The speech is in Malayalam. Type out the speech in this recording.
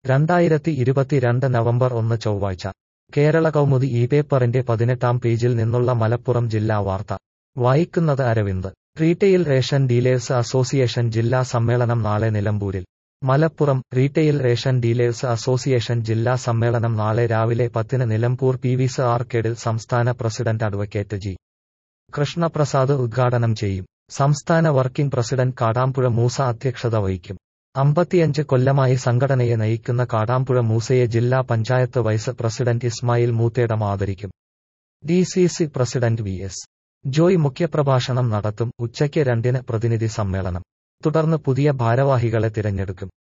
രണ്ടായിരത്തി ഇരുപത്തിരണ്ട് നവംബർ ഒന്ന് ചൊവ്വാഴ്ച കേരള കൗമുദി ഈ പേപ്പറിന്റെ പതിനെട്ടാം പേജിൽ നിന്നുള്ള മലപ്പുറം ജില്ലാ വാർത്ത വായിക്കുന്നത് Aravind retail ration dealers association ജില്ലാ സമ്മേളനം നാളെ നിലമ്പൂരിൽ Malappuram retail ration dealers association ജില്ലാ സമ്മേളനം നാളെ രാവിലെ പത്തിന് നിലമ്പൂർ പി വി സി ആർക്കേഡിൽ സംസ്ഥാന പ്രസിഡന്റ് അഡ്വക്കേറ്റ് ജി കൃഷ്ണപ്രസാദ് ഉദ്ഘാടനം ചെയ്യും സംസ്ഥാന വർക്കിംഗ് പ്രസിഡന്റ് കാടാമ്പുഴ മൂസ അധ്യക്ഷത വഹിക്കും അമ്പത്തിയഞ്ച് കൊല്ലമായി സംഘടനയെ നയിക്കുന്ന കാടാമ്പുഴ മൂസയെ ജില്ലാ പഞ്ചായത്ത് വൈസ് പ്രസിഡന്റ് ഇസ്മായിൽ മൂത്തേടം ആദരിക്കും D C C president V S Joy മുഖ്യപ്രഭാഷണം നടത്തും ഉച്ചയ്ക്ക് രണ്ടിന് പ്രതിനിധി സമ്മേളനം തുടർന്ന് പുതിയ ഭാരവാഹികളെ തിരഞ്ഞെടുക്കും